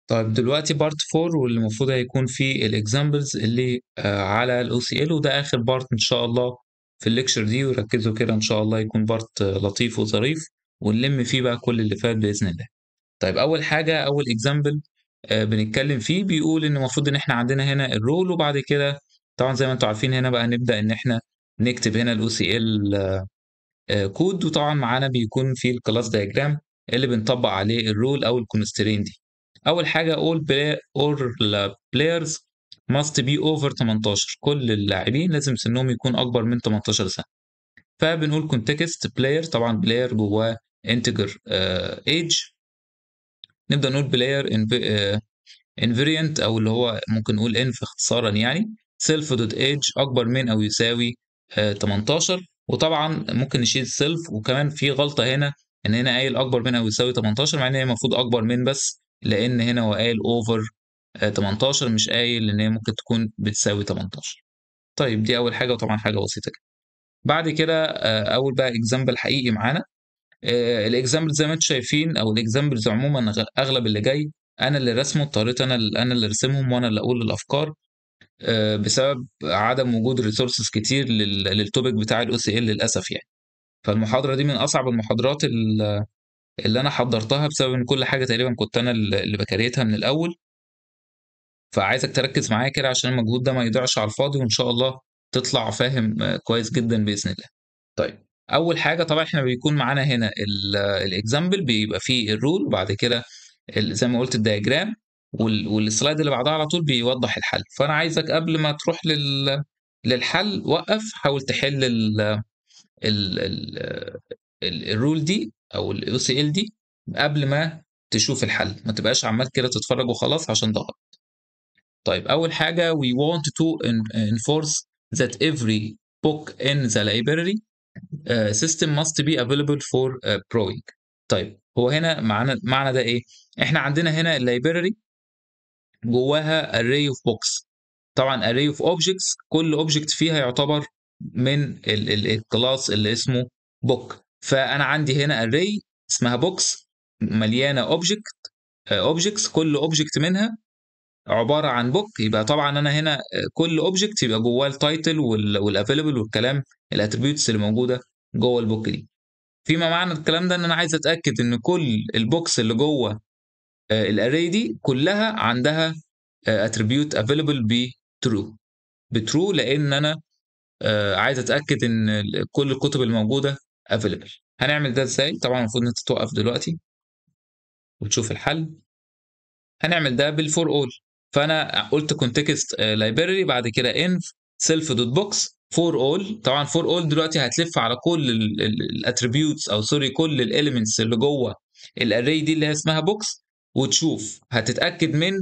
طيب دلوقتي part 4 واللي المفروض هيكون فيه الexamples اللي آآ على الOCL وده آخر part إن شاء الله في الlecture دي، وركّزوا كده إن شاء الله يكون part لطيف وظريف، ونلِم فيه بقى كل اللي فات بإذن الله. طيب أول حاجة أول example آآ بنتكلم فيه بيقول إن المفروض إن إحنا عندنا هنا الrole وبعد كده طبعًا زي ما أنتم عارفين هنا بقى نبدأ إن إحنا نكتب هنا الOCL آآ code وطبعًا معانا بيكون في الclass diagram اللي بنطبّق عليه الrole أو الconstraint دي. أول حاجة all play all players must be over 18 كل اللاعبين لازم سنهم يكون أكبر من 18 سنة. فبنقول context player طبعًا player جواه integer آآ age نبدأ نقول player inv آآ invariant أو اللي هو ممكن نقول inv اختصارًا يعني self dot age أكبر من أو يساوي آآ 18 وطبعًا ممكن نشيل self وكمان في غلطة هنا إن هنا قايل أكبر من أو يساوي 18 مع إن هي المفروض أكبر من بس لإن هنا هو قايل over آآ 18 مش قايل إن هي ممكن تكون بتساوي 18. طيب دي أول حاجة وطبعًا حاجة بسيطة كده. بعد كده آآ أول بقى example حقيقي معانا آآ الexample زي ما أنتم شايفين أو الexamples عمومًا غ أغلب اللي جاي أنا اللي راسمه اضطريت أنا ال أنا اللي أرسمهم وأنا اللي أقول الأفكار آآ بسبب عدم وجود resources كتير لل للtopic بتاع الOCL للأسف يعني. فالمحاضرة دي من أصعب المحاضرات ال اللي أنا حضّرتها بسبب إن كل حاجة تقريبًا كنت أنا ال اللي باكريتها من الأول. فعايزك تركّز معايا كده عشان المجهود ده ما يضيعش على الفاضي وإن شاء الله تطلع فاهم كويس جدًا بإذن الله. طيب أول حاجة طبعًا إحنا بيكون معانا هنا ال الexample بيبقى فيه الrule وبعد كده ال زي ما قُلت الdiagram وال والslide اللي بعدها على طول بيوضّح الحل. فأنا عايزك قبل ما تروح لل للحل وقّف حاول تحل ال ال ال ال الrule دي أو الOCL دي قبل ما تشوف الحل، ما تبقاش عمّال كده تتفرّج وخلاص عشان ده غلط. طيب أول حاجة we want to en enforce that every book in the library آآ system must be available for آآ borrowing. طيب هو هنا معنى معنى ده إيه؟ إحنا عندنا هنا الlibrary جواها array of books طبعًا array of objects كل object فيها يعتبر من ال ال الclass اللي اسمه book فأنا عندي هنا array اسمها books مليانة object آآ objects كل object منها عبارة عن book يبقى طبعًا أنا هنا كل object يبقى جواه الtitle وال والavailable والكلام الattributes اللي موجودة جوه الbook دي. فيما معنى الكلام ده إن أنا عايز أتأكد إن كل الbooks اللي جوه آآ الarray دي كلها عندها آآ attribute available بtrue بtrue لإن أنا آآ عايز أتأكد إن ال كل الكتب الموجودة available. هنعمل ده إزاي؟ طبعًا المفروض إن أنت توقّف دلوقتي وتشوف الحل. هنعمل ده بالfor all فأنا قُلت context آآ library بعد كده env self dot box for all طبعًا for all دلوقتي هتلِف على كل ال ال الattributes أو sorry كل الelements اللي جوه الarray دي اللي هي اسمها box وتشوف هتتأكد من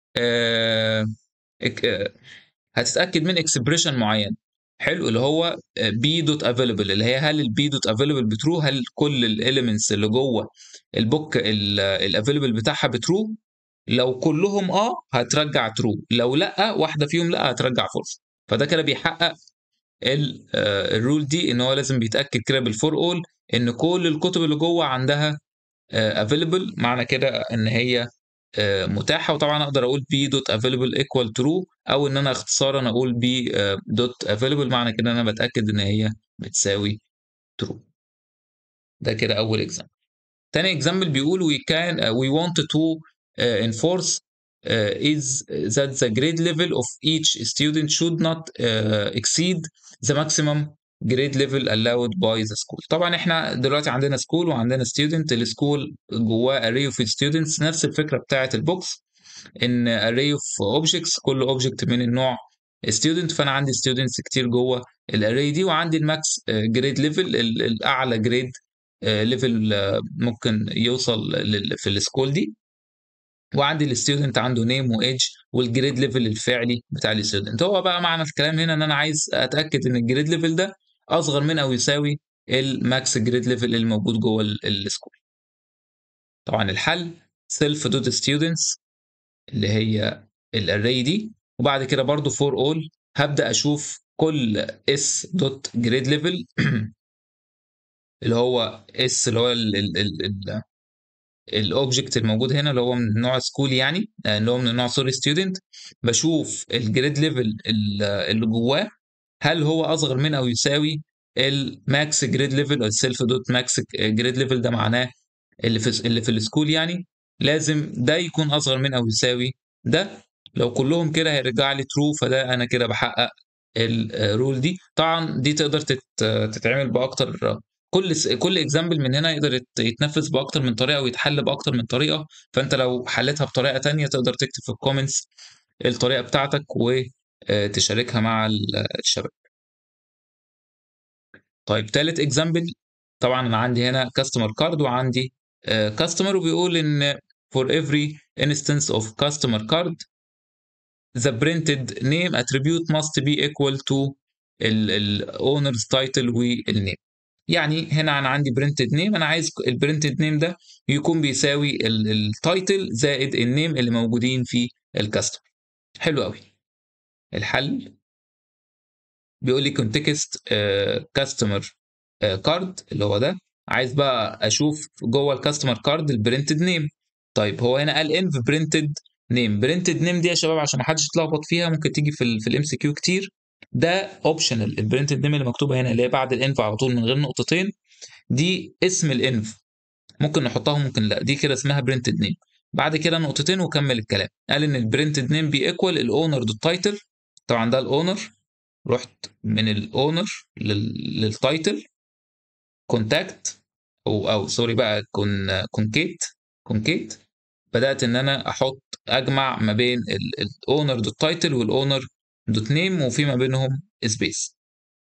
آآ اك هتتأكد من expression معيّن حلو؟ اللي هو b dot available اللي هي هل الb dot available بtrue هل كل الelements اللي جوه الbook ال الavailable بتاعها بtrue لو كلّهم آه هترجّع true لو لأ واحدة فيهم لأ هترجّع false فده كده بيحقق ال آآ الrule دي إن هو لازم بيتأكد كده بالfor all إن كل الكتب اللي جوه عندها آآ available معنى كده إن هي آآ متاحة وطبعًا أقدر أقول b dot available equal true أو إن أنا اختصارًا أقول b آآ dot available معنى كده إن أنا باتأكد إن هي بتساوي true. ده كده أول example. تاني example بيقول we can we want to آآ enforce آآ is that the grade level of each student should not آآ exceed the maximum grade level allowed by the school. طبعًا إحنا دلوقتي عندنا school وعندنا student الschool جواه array of students نفس الفكرة بتاعة الbox إن array of objects كل object من النوع student فأنا عندي students كتير جوه الarray دي وعندي الmax grade level ال الأعلى grade آآ level ممكن يوصل لل في الschool دي. وعندي الstudent عنده name وage والgrade level الفعلي بتاع الstudent. هو بقى معنى الكلام هنا إن أنا عايز أتأكد إن الgrade level ده أصغر من أو يساوي الmax grade level اللي موجود جوه ال الschool. طبعًا الحل self dot students اللي هي الarray دي وبعد كده برضه for all هابدأ أشوف كل s dot grade level اللي هو s اللي هو ال ال ال ال الاوبجكت الموجود هنا اللي هو من نوع سكول يعني اللي هو من نوع سوري ستودنت بشوف الجريد ليفل اللي جواه هل هو اصغر من او يساوي الماكس جريد ليفل او السيلف دوت ماكس جريد ليفل ده معناه اللي في اللي في السكول يعني لازم ده يكون اصغر من او يساوي ده لو كلهم كده هيرجع لي ترو فده انا كده بحقق الرول دي طبعا دي تقدر تتعمل باكتر كل كل اكزامبل من هنا يقدر يتنفذ باكتر من طريقه ويتحل باكتر من طريقه فانت لو حلتها بطريقه تانية تقدر تكتب في الكومنتس الطريقه بتاعتك وتشاركها مع الشباب طيب تالت اكزامبل طبعا انا عندي هنا كاستمر كارد وعندي كاستمر وبيقول ان for every instance of customer card the printed name attribute must be equal to الاونرز تايتل والنيم يعني هنا انا عندي printed name انا عايز البرنتد نيم ده يكون بيساوي التايتل زائد النيم اللي موجودين في الكاستمر حلو قوي الحل بيقول لي كونتكست كاستمر كارد اللي هو ده عايز بقى اشوف جوه الكاستمر كارد البرنتد نيم طيب هو هنا قال انف برنتد نيم برنتد نيم دي يا شباب عشان ما حدش يتلخبط فيها ممكن تيجي في ال في الام سي كيو كتير ده اوبشنال البرنتد نيم اللي مكتوبه هنا اللي هي بعد الانف على طول من غير نقطتين دي اسم الانف ممكن نحطها ممكن لا دي كده اسمها برنتد نيم بعد كده نقطتين وكمل الكلام قال ان البرنتد نيم بي ايكوال الاونر دوت تايتل طبعا ده الاونر رحت من الاونر للتايتل كونتاكت او او سوري بقى كون كونكيت كونكيت بدات ان انا احط اجمع ما بين الاونر دوت تايتل والاونر دوت نيم وفي ما بينهم سبيس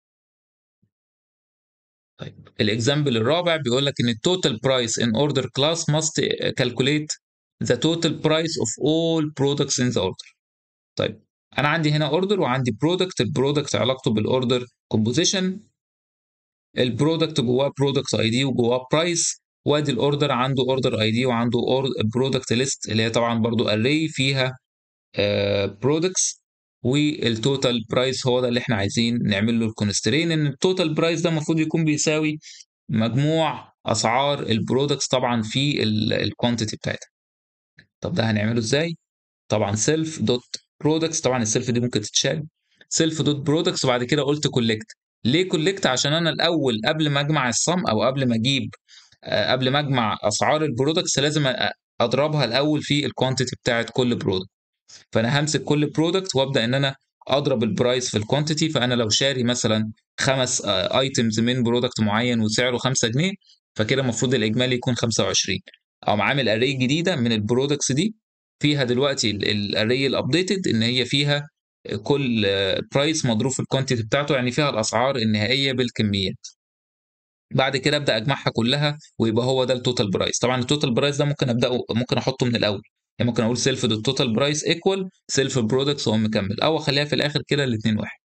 طيب الاكزامبل الرابع بيقول لك ان التوتال برايس ان اوردر كلاس ماست كالكوليت ذا توتال برايس اوف اول برودكتس ان ذا اوردر طيب انا عندي هنا اوردر وعندي برودكت البرودكت علاقته بالاوردر كومبوزيشن البرودكت جواه برودكت اي دي وجواه برايس وادي الاوردر عنده اوردر اي دي وعنده برودكت ليست اللي هي طبعا برضو اري فيها برودكتس والتوتال برايس هو ده اللي احنا عايزين نعمل له الكونسترين ان التوتال برايس ده المفروض يكون بيساوي مجموع اسعار البرودكتس طبعا في الكوانتيتي بتاعتها طب ده هنعمله ازاي طبعا سيلف دوت برودكتس طبعا السيلف دي ممكن تتشال سيلف دوت برودكتس وبعد كده قلت كولكت ليه كولكت عشان انا الاول قبل ما اجمع الصم او قبل ما اجيب قبل ما اجمع اسعار البرودكتس لازم اضربها الاول في الكوانتيتي بتاعت كل برودكت فانا همسك كل برودكت وابدا ان انا اضرب البرايس في الكوانتيتي فانا لو شاري مثلا خمس ايتمز من برودكت معين وسعره 5 جنيه فكده المفروض الاجمالي يكون 25 او عامل اري جديده من البرودكتس دي فيها دلوقتي الاري الابديتد ان هي فيها كل برايس مضروب في الكوانتيتي بتاعته يعني فيها الاسعار النهائيه بالكميات بعد كده ابدا اجمعها كلها ويبقى هو ده التوتال برايس طبعا التوتال برايس ده ممكن ابداه ممكن احطه من الاول يعني ممكن اقول سيلف دوت توتال برايس ايكوال سيلف برودكتس واقوم مكمل او اخليها في الاخر كده الاثنين واحد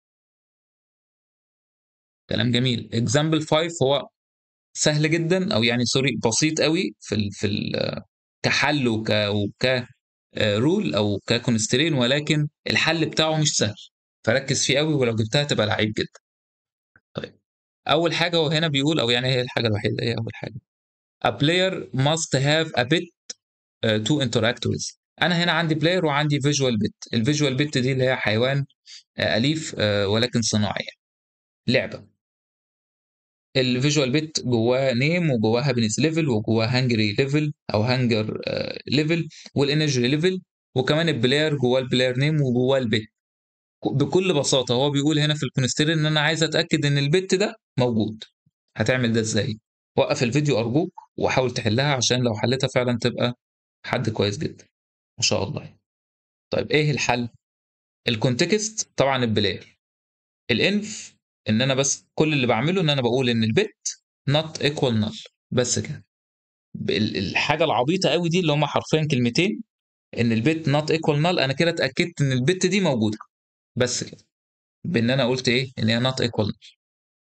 كلام جميل اكزامبل 5 هو سهل جدا او يعني سوري بسيط قوي في ال في ال كحل وك وك رول او ككونسترين ولكن الحل بتاعه مش سهل فركز فيه قوي ولو جبتها تبقى لعيب جدا طيب اول حاجه هو هنا بيقول او يعني هي الحاجه الوحيده هي اول حاجه a player must have a bit uh, to interact with انا هنا عندي بلاير وعندي فيجوال بت الفيجوال بت دي اللي هي حيوان اليف ولكن صناعي لعبه الفيجوال بت جواه نيم وجواه هابينس ليفل وجواه هانجري ليفل او هانجر ليفل والانرجي ليفل وكمان البلاير جواه البلاير نيم وجواه البت بكل بساطه هو بيقول هنا في الكونستير ان انا عايز اتاكد ان البت ده موجود هتعمل ده ازاي وقف الفيديو ارجوك وحاول تحلها عشان لو حلتها فعلا تبقى حد كويس جدا ما شاء الله طيب ايه الحل الكونتكست طبعا البلاير الانف ان انا بس كل اللي بعمله ان انا بقول ان البت not equal null بس كده الحاجه العبيطه قوي دي اللي هم حرفيا كلمتين ان البت not equal null انا كده اتاكدت ان البت دي موجوده بس كده بان انا قلت ايه ان هي not equal null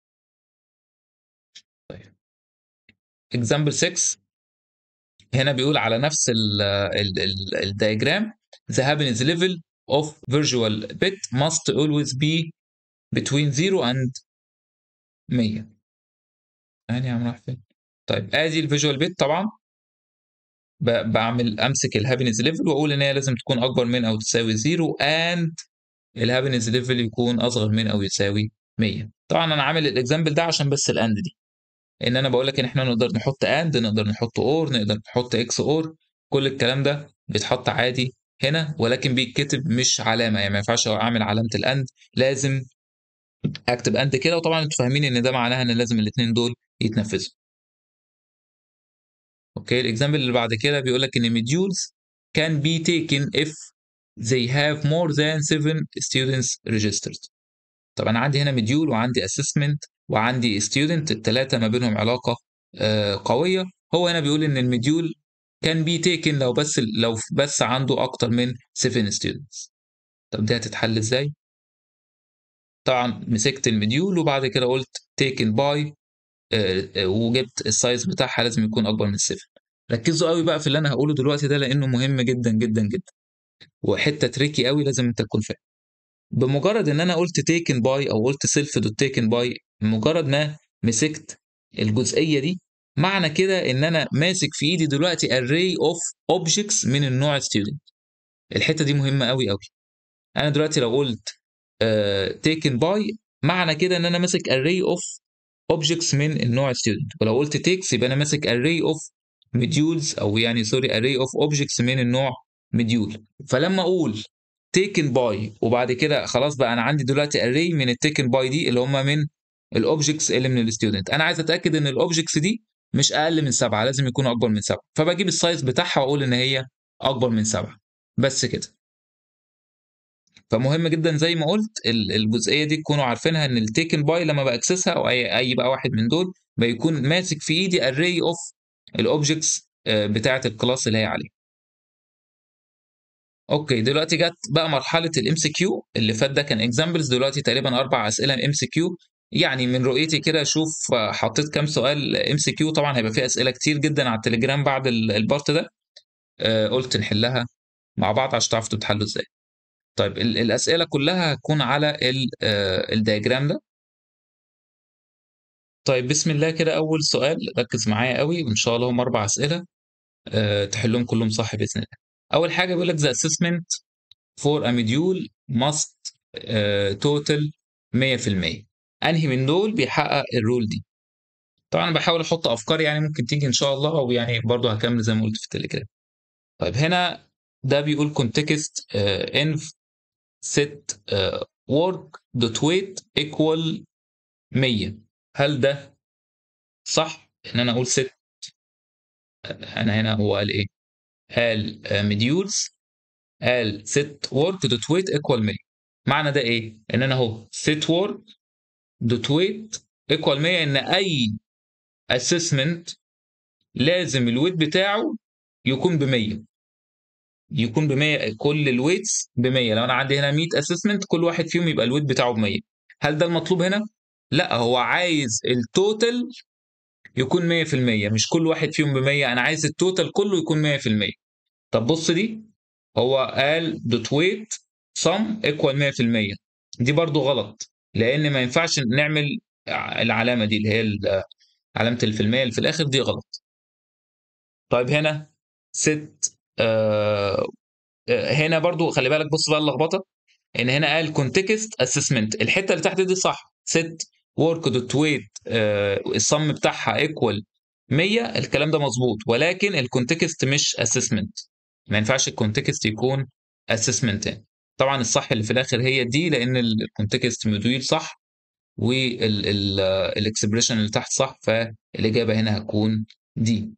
طيب example 6 هنا بيقول على نفس الدايجرام the happiness level of virtual bit must always be between 0 and 100 يعني عم راح فين طيب ادي الفيجوال بيت طبعا ب باعمل أمسك الhappiness level وأقول إن هي لازم تكون أكبر من أو تساوي 0 and الhappiness level يكون أصغر من أو يساوي 100 طبعًا أنا عامل الexample ده عشان بس الand دي، إن أنا باقول لك إن إحنا نقدر نحط and نقدر نحط or نقدر نحط XOR كل الكلام ده بيتحط عادي هنا ولكن بيتكتب مش علامة، يعني ما ينفعش أعمل علامة الand لازم أكتب and كده وطبعًا أنتم فاهمين إن ده معناها إن لازم الاتنين دول يتنفذوا. أوكي الexample اللي بعد كده بيقول لك إن modules can be taken if they have more than 7 students registered. طب أنا عندي هنا module وعندي assessment وعندي student التلاتة ما بينهم علاقة آآ قوية، هو هنا بيقول إن الmodule can be taken لو بس لو بس عنده أكتر من 7 students. طب دي هتتحل إزاي؟ طبعًا مسكت الmodule وبعد كده قُلت taken by آآ وجبت الsize بتاعها لازم يكون أكبر من 7. ركزوا أوي بقى في اللي أنا هاقوله دلوقتي ده لإنه مهم جدًا، جدًا، جدًا. وحتة tricky أوي لازم أنت تكون فاهم. بمجرد إن أنا قُلت taken by أو قُلت self dot taken by بمجرد ما مسكت الجزئية دي معنى كده إن أنا ماسك في إيدي دلوقتي array of objects من النوع student. الحتة دي مهمة أوي، أوي. أنا دلوقتي لو قُلت آآ taken by معنى كده إن أنا ماسك array of objects من النوع student ولو قُلت takes يبقى أنا ماسك array of modules أو يعني sorry array of objects من النوع module. فلما أقول taken by وبعد كده خلاص بقى أنا عندي دلوقتي array من الtaken by دي اللي هم من الobjects اللي من الstudent. أنا عايز أتأكد إن الobjects دي مش أقل من 7 لازم يكونوا أكبر من 7 فباجيب الsize بتاعها وأقول إن هي أكبر من 7 بس كده. فمهم جدًا زي ما قُلت ال الجزئية دي تكونوا عارفينها إن الtaken by لمّا باأكسسها أو أي أي بقى واحد من دول بيكون ماسك في إيدي array of الobjects آآ بتاعة الclass اللي هي عليه. أوكي دلوقتي جات بقى مرحلة الMCQ اللي فات ده كان examples دلوقتي تقريبًا 4 أسئلة MCQ يعني من رؤيتي كده أشوف حطيت كام سؤال MCQ طبعًا هيبقى في أسئلة كتير جدًا على التليجرام بعد ال الpart ده آآ قُلت نحلها مع بعض عشان تعرفوا تتحلوا إزاي. طيب ال الأسئلة كلها هتكون على ال آآ الdiagram ده. طيب بسم الله كده أول سؤال ركز معايا أوي وإن شاء الله هم 4 أسئلة آآ تحلهم كلهم صح بإذن الله. أول حاجة بيقول لك the assessment for a module must آآ total 100% أنهي من دول بيحقق الrule دي؟ طبعًا أنا باحاول أحط أفكار يعني ممكن تيجي إن شاء الله أو يعني برضه هاكمل زي ما قُلت في التليجرام. طيب هنا ده بيقول context آآ env set آآ work dot weight equal 100 هل ده صح إن أنا أقول set أنا هنا هو قال إيه؟ قال آآ modules قال set work dot weight equal 100 معنى ده إيه؟ إن أنا أهو set work dot weight equal 100 إن أي assessment لازم الweight بتاعه يكون ب100 يكون ب100 كل الweights ب100 لو أنا عندي هنا 100 assessment كل واحد فيهم يبقى الweight بتاعه ب100 هل ده المطلوب هنا؟ لأ هو عايز الtotal يكون 100% مش كل واحد فيهم ب100 أنا عايز الtotal كله يكون 100% طب بُص دي هو قال dot weight sum equal 100% دي برضه غلط لأن ما ينفعش نعمل ع العلامة دي اللي هي ال علامة اللي في المِيّة اللي في الآخر دي غلط. طيب هنا set آآ هنا برضه خلّي بالك بُص بقى اللخبطة إن هنا قال context assessment الحتة اللي تحت دي صح set work dot weight آآ الsum بتاعها equal 100 الكلام ده مضبوط ولكن الcontext مش assessment ما ينفعش الcontext يكون assessment يعني. طبعًا الصح اللي في الآخر هي دي لأن الcontext module صح وال ال الexpression اللي تحت صح فالإجابة هنا هتكون دي.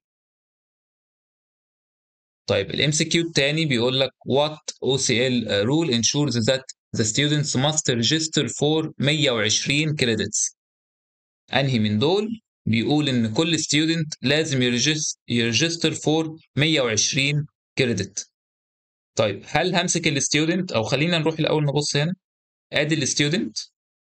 طيب الMCQ التاني بيقول لك what OCL rule ensures that the students must register for 120 credits أنهي من دول بيقول إن كل student لازم يرجس يregister for 120 credit طيب هل هامسك الstudent أو خلّينا نروح الأول نبُص هنا آدي الstudent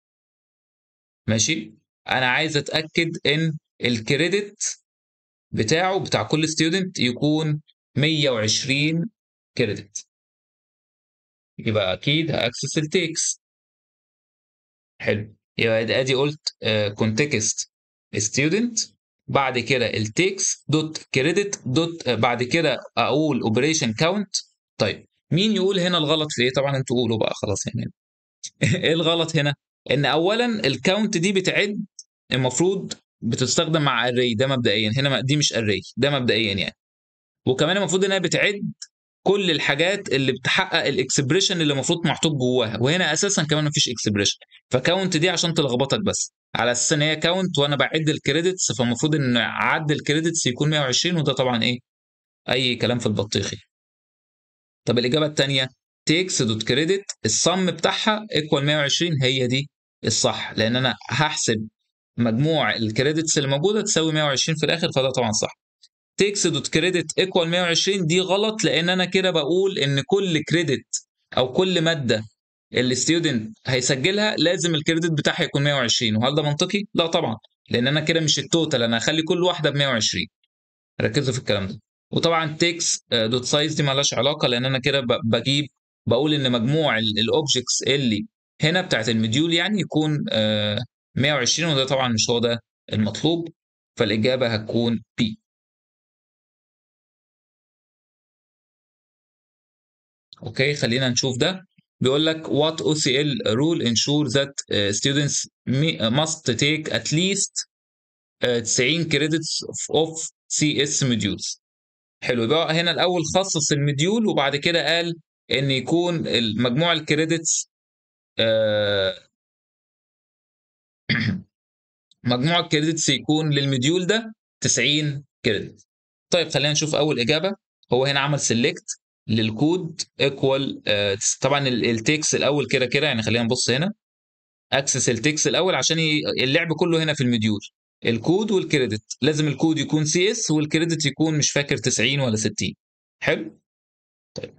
ماشي أنا عايز أتأكد إن الcredit بتاعه بتاع كل student يكون 120 credit يبقى أكيد هaccess الtakes حلو يبقى آدي قُلت آآ context student بعد كده التيكس دوت كريدت دوت بعد كده اقول اوبريشن كاونت طيب مين يقول هنا الغلط في ايه طبعا انتوا قولوا بقى خلاص يعني ايه الغلط هنا ان اولا الكاونت دي بتعد المفروض بتستخدم مع اري ده مبدئيا هنا دي مش اري ده مبدئيا يعني وكمان المفروض انها بتعد كل الحاجات اللي بتحقق الاكسبريشن اللي المفروض محطوط جواها وهنا اساسا كمان مفيش اكسبريشن فكاونت دي عشان تلخبطك بس على اساس ان هي كاونت وانا بعد الكريدتس فالمفروض ان عد الكريدتس يكون 120 وده طبعا ايه اي كلام في البطيخي طب الاجابه الثانيه تيكس دوت كريدت الصم بتاعها ايكوال 120 هي دي الصح لان انا هحسب مجموع الكريدتس اللي موجوده تساوي 120 في الاخر فده طبعا صح تيكس دوت كريدت ايكوال 120 دي غلط لان انا كده بقول ان كل كريدت او كل ماده الستودنت هيسجلها لازم الكريدت بتاعها يكون 120 وهل ده منطقي؟ لا طبعا لان انا كده مش التوتال انا هخلي كل واحده ب 120 ركزوا في الكلام ده وطبعا تيكس دوت سايز دي مالهاش علاقه لان انا كده بجيب بقول ان مجموع الاوبجكتس اللي هنا بتاعت المديول يعني يكون 120 وده طبعا مش هو ده المطلوب فالاجابه هتكون بي اوكي خلينا نشوف ده بيقول لك what OCL rule ensure that uh, students must take at least uh, 90 credits of CS modules حلو يبقى هنا الاول خصص المديول وبعد كده قال ان يكون مجموع الكريدتس uh, مجموع الكريدتس يكون للمديول ده 90 كريدت طيب خلينا نشوف اول اجابه هو هنا عمل سيلكت للكود ايكوال طبعا التكس الاول كده كده يعني خلينا نبص هنا اكسس التكس الاول عشان اللعب كله هنا في المديول الكود والكريدت لازم الكود يكون سي اس والكريدت يكون مش فاكر 90 ولا 60 حلو طيب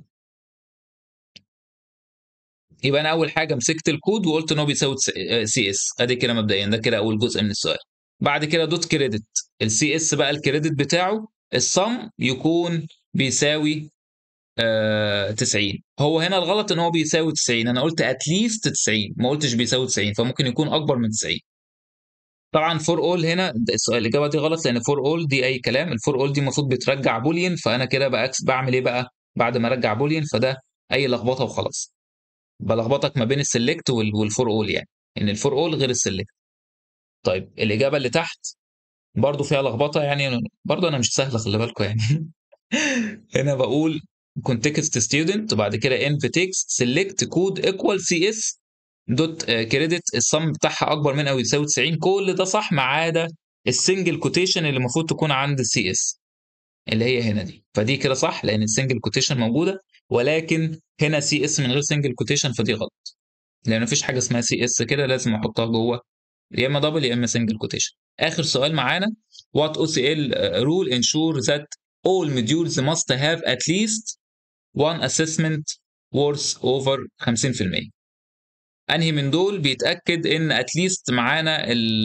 يبقى انا اول حاجه مسكت الكود وقلت ان هو بيساوي سي اس ادي كده مبدئيا ده كده اول جزء من السؤال بعد كده دوت كريدت السي اس بقى الكريدت بتاعه الصم يكون بيساوي آه 90 هو هنا الغلط ان هو بيساوي 90 انا قلت اتليست 90 ما قلتش بيساوي 90 فممكن يكون اكبر من 90 طبعا فور اول هنا السؤال الاجابه دي غلط لان فور اول دي اي كلام الفور اول دي المفروض بترجع بوليان فانا كده بأكس بعمل ايه بقى بعد ما ارجع بوليان فده اي لخبطه وخلاص بلخبطك ما بين السلكت والفور اول يعني ان الفور اول غير السلكت طيب الاجابه اللي تحت برضو فيها لخبطه يعني برضو انا مش سهله خلي بالكم يعني هنا بقول context student وبعد كده env text select code equal cs دوت كريدت الصم بتاعها اكبر من او يساوي 90 كل ده صح ما عدا السنجل كوتيشن اللي المفروض تكون عند السي اس اللي هي هنا دي فدي كده صح لان السنجل كوتيشن موجوده ولكن هنا سي اس من غير سنجل كوتيشن فدي غلط لان مفيش حاجه اسمها سي اس كده لازم احطها جوه يا اما دبل يا اما سنجل كوتيشن اخر سؤال معانا what OCL rule ensure that all modules must have at least one assessment worth over 50% انهي من دول بيتاكد ان اتليست معانا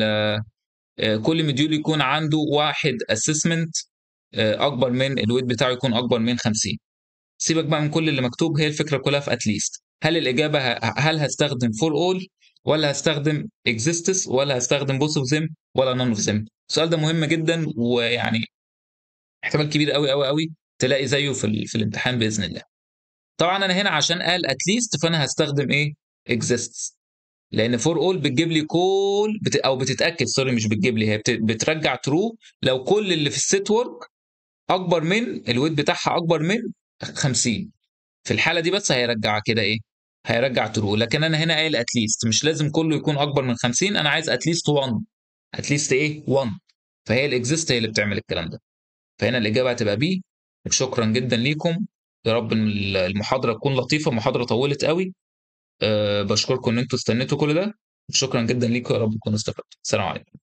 كل مديول يكون عنده واحد اسسمنت اكبر من الويت بتاعه يكون اكبر من 50 سيبك بقى من كل اللي مكتوب هي الفكره كلها في اتليست هل الاجابه هل هستخدم فور اول ولا هستخدم اكزيستس ولا هستخدم بوث اوف ذيم ولا نون اوف ذيم السؤال ده مهم جدا ويعني احتمال كبير قوي قوي قوي تلاقي زيه في, في الامتحان باذن الله طبعا انا هنا عشان قال اتليست فانا هستخدم ايه exists لان فور اول بتجيب لي كل بت... او بتتاكد سوري مش بتجيب لي هي بت... بترجع ترو لو كل اللي في السيت ورك اكبر من الويت بتاعها اكبر من 50 في الحاله دي بس هيرجع كده ايه هيرجع ترو لكن انا هنا قايل اتليست مش لازم كله يكون اكبر من 50 انا عايز اتليست 1 اتليست ايه 1 فهي الاكزيست هي اللي بتعمل الكلام ده فهنا الاجابه هتبقى بي شكرا جدا ليكم يا رب المحاضره تكون لطيفه محاضره طولت قوي أه بشكركم ان انتوا استنيتوا كل ده شكرا جدا ليكم يا رب تكونوا استفدتوا السلام عليكم